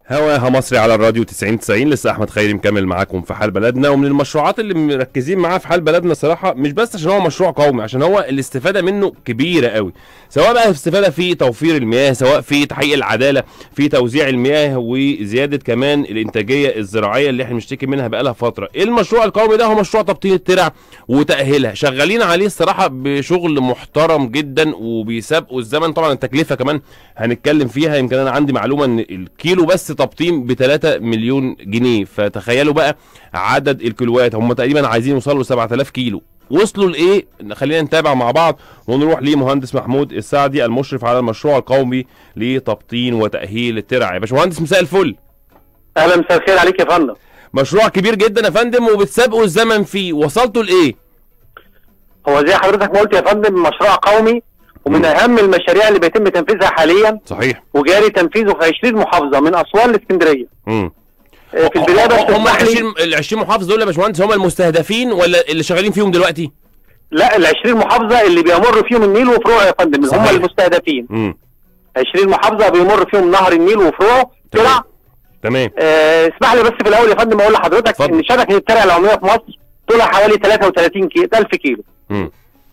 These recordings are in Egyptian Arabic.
هواها مصري على الراديو 90 90 لسه احمد خيري مكمل معاكم في حال بلدنا ومن المشروعات اللي مركزين معاها في حال بلدنا صراحه مش بس عشان هو مشروع قومي عشان هو الاستفاده منه كبيره قوي سواء بقى استفاده في توفير المياه سواء في تحقيق العداله في توزيع المياه وزياده كمان الانتاجيه الزراعيه اللي احنا بنشتكي منها بقالها فتره المشروع القومي ده هو مشروع تبطين الترع وتاهيلها شغالين عليه الصراحه بشغل محترم جدا وبيسابقوا الزمن طبعا التكلفه كمان هنتكلم فيها يمكن انا عندي معلومه ان الكيلو بس تبطين ب 3 مليون جنيه فتخيلوا بقى عدد الكيلوات هم تقريبا عايزين يوصلوا ل 7000 كيلو وصلوا لايه خلينا نتابع مع بعض ونروح لمهندس محمود السعدي المشرف على المشروع القومي لتبطين وتاهيل الترع يا باشمهندس مساء الفل اهلا مساء الخير عليك يا فندم مشروع كبير جدا يا فندم وبتسابقوا الزمن فيه وصلتوا لايه هو زي حضرتك ما قلت يا فندم مشروع قومي ومن اهم المشاريع اللي بيتم تنفيذها حاليا صحيح وجاري تنفيذه في 20 محافظه من اسوان لاسكندريه امم آه، في البدايه بس هم اسمح لي- 20 ال 20 محافظ دول يا باشمهندس هم المستهدفين ولا اللي شغالين فيهم دلوقتي؟ لا ال 20 محافظه اللي بيمر فيهم النيل وفروعه يا فندم اللي هم صحيح. المستهدفين امم 20 محافظه بيمر فيهم نهر النيل وفروعه تمام. ترع تمام آه، اسمح لي بس في الاول يا فندم اقول لحضرتك اتفضل. ان شبكه الترع العموميه في مصر طولها حوالي 33 كيلو 1000 كيلو امم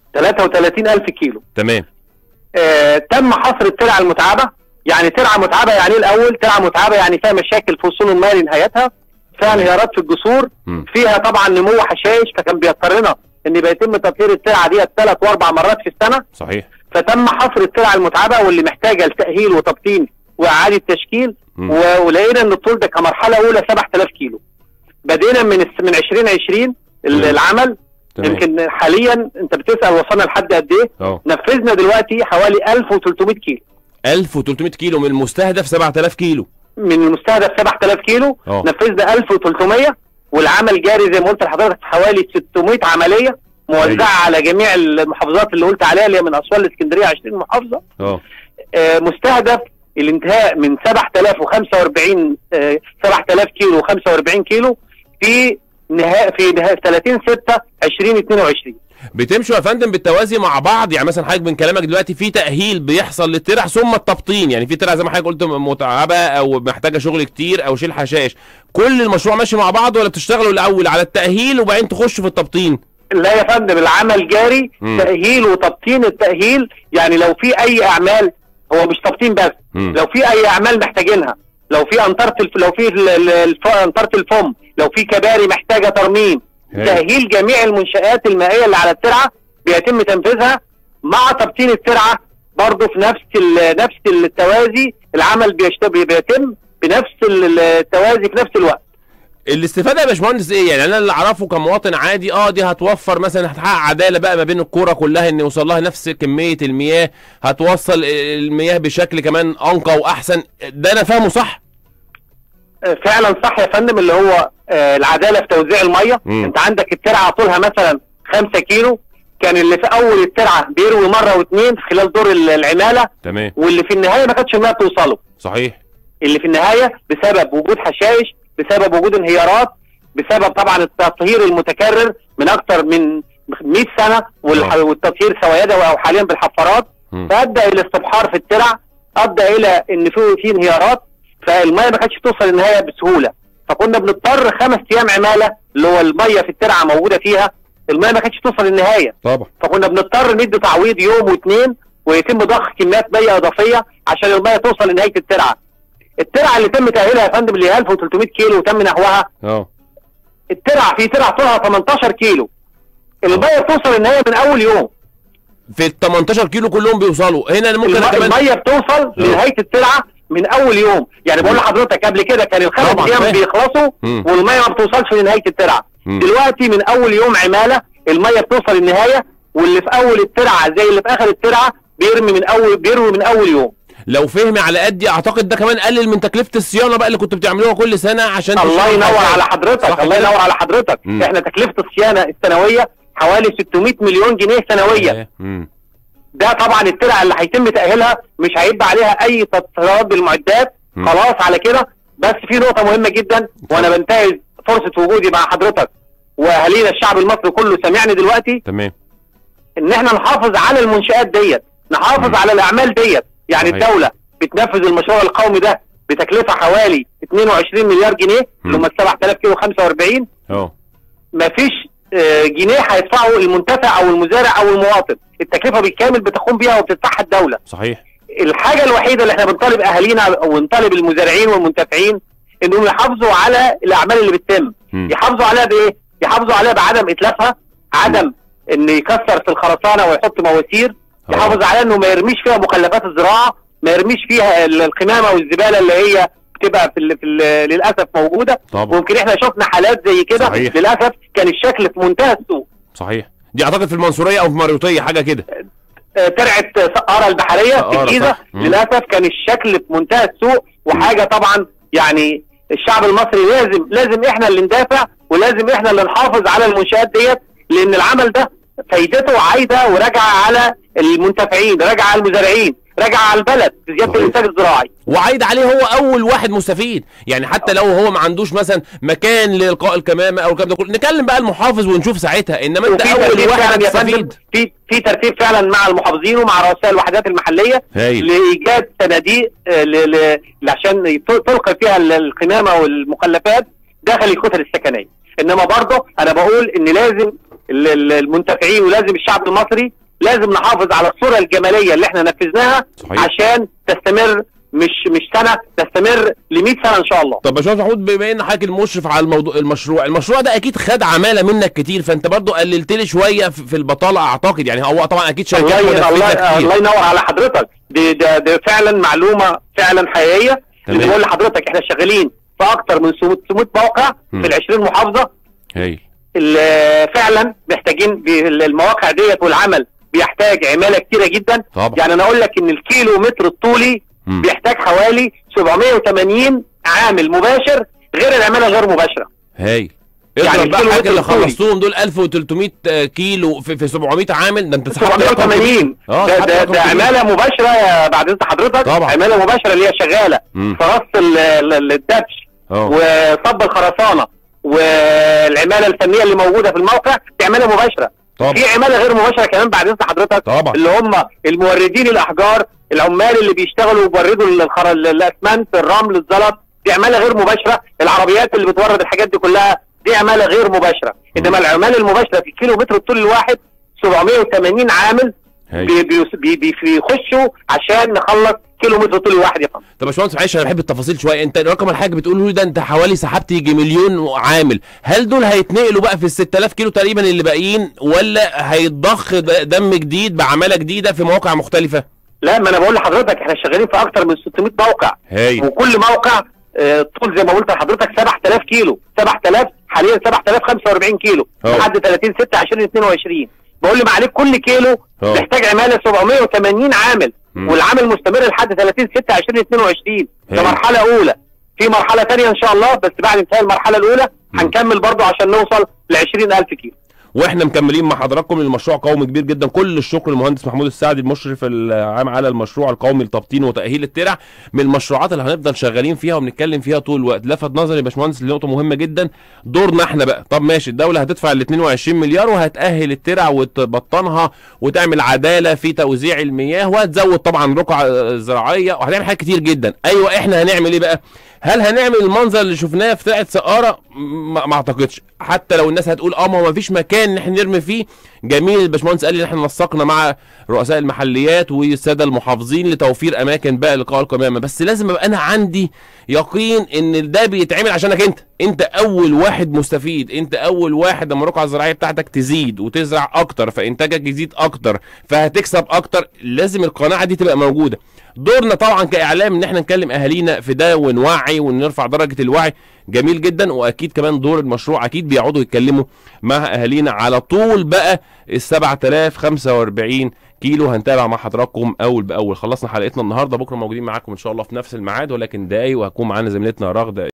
33000 كيلو تمام آه، تم حصر الترعه المتعبه يعني ترعه متعبه يعني ايه الاول ترعه متعبه يعني فيها مشاكل في وصول الماء لنهايتها فيها انهيارات في الجسور مم. فيها طبعا نمو حشائش فكان بيضطرنا ان بيتم تطهير الترعه دي ثلاث واربع مرات في السنه صحيح فتم حصر الترعه المتعبه واللي محتاجه لتاهيل وتبطين واعاده تشكيل مم. و- ولقينا ان الطول ده كمرحله اولى 7000 كيلو بدينا من الس- من 2020 ال- مم. العمل تمام يمكن حاليا انت بتسال وصلنا لحد قد ايه اه نفذنا دلوقتي حوالي 1300 كيلو 1300 كيلو من المستهدف 7000 كيلو من المستهدف 7000 كيلو اه. نفذنا 1300 والعمل جاري زي ما قلت لحضرتك في حوالي 600 عمليه موزعه على جميع المحافظات اللي قلت عليها اللي هي من اسوان لاسكندريه 20 محافظه اه آه، مستهدف الانتهاء من 7045 آه، 7000 كيلو و45 كيلو في نهاية في نهاية 30 6 2022 بتمشوا يا فندم بالتوازي مع بعض يعني مثلا حضرتك من كلامك دلوقتي في تاهيل بيحصل للترع ثم التبطين يعني في ترع زي ما حضرتك قلت متعبه او محتاجه شغل كتير او شيل حشائش كل المشروع ماشي مع بعض ولا بتشتغلوا الاول على التاهيل وبعدين تخشوا في التبطين لا يا فندم العمل جاري مم. تأهيل وتبطين التأهيل يعني لو في أي أعمال هو مش تبطين بس مم. لو في أي أعمال محتاجينها لو في أنطرة الف... لو في ال- ال- الف... أنطرة الفم لو في كباري محتاجة ترميم هاي. تأهيل جميع المنشآت المائية اللي على الترعة بيتم تنفيذها مع تبطين الترعة برضه في نفس ال... نفس التوازي العمل بيشت... بيتم بنفس ال- التوازي في نفس الوقت الاستفاده يا باشمهندس ايه يعني انا اللي اعرفه كمواطن عادي اه دي هتوفر مثلا هتحقق عداله بقى ما بين الكوره كلها ان يوصل لها نفس كميه المياه هتوصل المياه بشكل كمان انقى واحسن ده انا فاهمه صح فعلا صح يا فندم اللي هو آه، العداله في توزيع الميه مم. انت عندك الترعه طولها مثلا 5 كيلو كان اللي في اول الترعه بيروي مره واثنين خلال دور ال- العماله تمام واللي في النهايه ما كانتش الميه بتوصله صحيح اللي في النهايه بسبب وجود حشائش بسبب وجود انهيارات بسبب طبعا التطهير المتكرر من اكثر من 100 سنه والح- آه. والتطهير سواء يدوي او حاليا بالحفارات مم. فادى الى استبحار في الترع ادى الى ان في في انهيارات فالميه ما كانتش بتوصل النهايه بسهوله فكنا بنضطر خمس ايام عماله اللي هو الميه في الترعه موجوده فيها الميه ما كانتش توصل النهايه طبعا فكنا بنضطر ندي تعويض يوم واثنين ويتم ضخ كميات ميه اضافيه عشان الميه توصل لنهايه الترعه الترعه اللي تم تاهيلها يا فندم اللي هي 1300 كيلو وتم نحوها اه الترعه في ترعه طولها 18 كيلو الميه بتوصل النهايه من اول يوم في ال 18 كيلو كلهم بيوصلوا هنا أنا ممكن الم- أنا كمان الميه بتوصل لنهايه الترعه من اول يوم يعني بقول لحضرتك قبل كده كان الخمس طبعاً، ايام فاهم. بيخلصوا مم. والميه ما بتوصلش لنهايه الترعه مم. دلوقتي من اول يوم عماله الميه بتوصل النهايه واللي في اول الترعه زي اللي في اخر الترعه بيرمي من اول بيروي من اول يوم لو فهمي على قدي اعتقد ده كمان قلل من تكلفه الصيانه بقى اللي كنتوا بتعملوها كل سنه عشان الله تشيلوا ينور الحاجات. على حضرتك صح الله كده؟ ينور على حضرتك مم. احنا تكلفه الصيانه السنويه حوالي 600 مليون جنيه سنويا مم. ده طبعا الترع اللي هيتم تاهيلها مش هيبقى عليها اي تطهيرات بالمعدات مم. خلاص على كده بس في نقطه مهمه جدا وانا بنتهز فرصه وجودي مع حضرتك واهالينا الشعب المصري كله سامعني دلوقتي تمام ان احنا نحافظ على المنشآت ديت نحافظ مم. على الاعمال ديت يعني صحيح. الدوله بتنفذ المشروع القومي ده بتكلفه حوالي 22 مليار جنيه اللي هم ال 7000 كيلو 45 اه مفيش آه، جنيه هيدفعه المنتفع او المزارع او المواطن التكلفه بالكامل بتقوم بيها وبتدفعها الدوله صحيح الحاجه الوحيده اللي احنا بنطالب اهالينا ونطالب المزارعين والمنتفعين انهم يحافظوا على الاعمال اللي بتتم مم. يحافظوا عليها بايه يحافظوا عليها بعدم اتلافها عدم ان يكسر في الخرسانه ويحط مواسير آه. يحافظ على انه ما يرميش فيها مخلفات الزراعه ما يرميش فيها ال- القمامه والزباله اللي هي بتبقى في, ال في ال للاسف موجوده طبعا ويمكن احنا شفنا حالات زي كده صحيح. للاسف كان الشكل في منتهى السوء صحيح دي اعتقد في المنصوريه او في مريوطيه حاجه كده آه، ترعه سقاره البحريه في سقارة، الجيزه صح. مم. للاسف كان الشكل في منتهى السوء وحاجه طبعا يعني الشعب المصري لازم لازم احنا اللي ندافع ولازم احنا اللي نحافظ على المنشات ديت لان العمل ده فايدته عايده وراجعه على المنتفعين راجعه على المزارعين راجعه على البلد في زياده صحيح. الانتاج الزراعي وعايد عليه هو اول واحد مستفيد يعني حتى لو هو ما عندوش مثلا مكان لالقاء الكمامه او الكلام ده كله نكلم بقى المحافظ ونشوف ساعتها انما انت وفي اول ترتيب واحد فعلا يا فندم هتستفيد في في ترتيب فعلا مع المحافظين ومع رؤساء الوحدات المحليه هايل لايجاد صناديق آه، ل- ل- عشان يت- تلقي فيها ال- القمامه والمخلفات داخل الكتل السكنيه انما برضه انا بقول ان لازم ال- ال- المنتفعين ولازم الشعب المصري لازم نحافظ على الصوره الجماليه اللي احنا نفذناها صحيح. عشان تستمر مش مش سنه تستمر ل 100 سنه ان شاء الله طب باشمهندس محمود بما ان حضرتك المشرف على الموضوع المشروع المشروع ده اكيد خد عماله منك كتير فانت برضو قللت لي شويه في في البطاله اعتقد يعني هو طبعا اكيد شركات الله ين- الله منفذه الله كتير ينور على حضرتك دي ده, ده فعلا معلومه فعلا حقيقيه تمام. اللي بقول لحضرتك احنا شغالين في اكتر من 700 موقع مم. في ال 20 محافظه هايل ال- فعلا محتاجين ب- المواقع ديت والعمل بيحتاج عماله كتيره جدا طبعا يعني انا اقول لك ان الكيلو متر الطولي مم. بيحتاج حوالي 780 عامل مباشر غير العماله غير مباشره هايل يعني اضرب بقى الكيلو حاجه اللي متر طولي. خلصتهم دول 1300 كيلو في, في 700 عامل ده انت سحبت رقم كبير. 780 اه ده, سحبت ده, رقم ده كبير. عماله مباشره يا بعد انت حضرتك طبعا. عماله مباشره اللي هي شغاله مم. في رص ال- ال- الدبش اه وصب الخرسانه والعماله الفنيه اللي موجوده في الموقع دي عماله مباشره طبعا في عماله غير مباشره كمان بعد اذن حضرتك طبعا اللي هم الموردين الاحجار العمال اللي بيشتغلوا وبيوردوا الخر... الاسمنت الرمل الزلط دي عماله غير مباشره العربيات اللي بتورد الحاجات دي كلها دي عماله غير مباشره انما العماله المباشره في الكيلو متر الطول الواحد 780 عامل هايل بي- بي- بي- بي- بيخشوا عشان نخلص كيلو متر طول الواحد يا فندم طب يا باشمهندس معلش انا بحب التفاصيل شويه انت الرقم الحاج بتقوله لي ده انت حوالي سحبت يجي مليون عامل هل دول هيتنقلوا بقى في ال 6000 كيلو تقريبا اللي باقيين ولا هيتضخ د- دم جديد بعماله جديده في مواقع مختلفه لا ما انا بقول لحضرتك احنا شغالين في اكتر من 600 موقع هايل وكل موقع آه، طول زي ما قلت لحضرتك 7000 كيلو 7000 حاليا 7045 كيلو أه. لحد 30 6 2022 بقول لي معلش كل كيلو أه. محتاج عماله 780 عامل مم. والعمل مستمر لحد 30 6 2022 ده هايل. مرحله اولى في مرحله ثانيه ان شاء الله بس بعد انتهاء المرحله الاولى مم. هنكمل برضو عشان نوصل ل 20000 كيلو واحنا مكملين مع حضراتكم المشروع قومي كبير جدا كل الشكر للمهندس محمود السعدي المشرف العام على المشروع القومي لتبطين وتاهيل الترع من المشروعات اللي هنفضل شغالين فيها وبنتكلم فيها طول الوقت لفت نظري يا باشمهندس لنقطه مهمه جدا دورنا احنا بقى طب ماشي الدوله هتدفع ال 22 مليار وهتاهل الترع وتبطنها وتعمل عداله في توزيع المياه وهتزود طبعا رقعه آه، زراعيه وهتعمل حاجات كتير جدا ايوه احنا هنعمل ايه بقى هل هنعمل المنظر اللي شفناه في ترعه سقاره ما ما اعتقدش حتى لو الناس هتقول اه ما هو مفيش مكان ان احنا نرمي فيه جميل الباشمهندس قال لي ان احنا نسقنا مع رؤساء المحليات والساده المحافظين لتوفير اماكن بقى لقاء القمامه بس لازم ابقى انا عندي يقين ان ده بيتعمل عشانك انت انت اول واحد مستفيد انت اول واحد لما الرقعه الزراعيه بتاعتك تزيد وتزرع اكتر فانتاجك يزيد اكتر فهتكسب اكتر لازم القناعه دي تبقى موجوده دورنا طبعا كاعلام ان احنا نكلم اهالينا في ده ونوعي ونرفع درجه الوعي جميل جدا واكيد كمان دور المشروع اكيد بيقعدوا يتكلموا مع اهالينا على طول بقى ال 7045 كيلو هنتابع مع حضراتكم اول باول خلصنا حلقتنا النهارده بكره موجودين معاكم ان شاء الله في نفس الميعاد ولكن دقايق وهتكون معانا زميلتنا رغده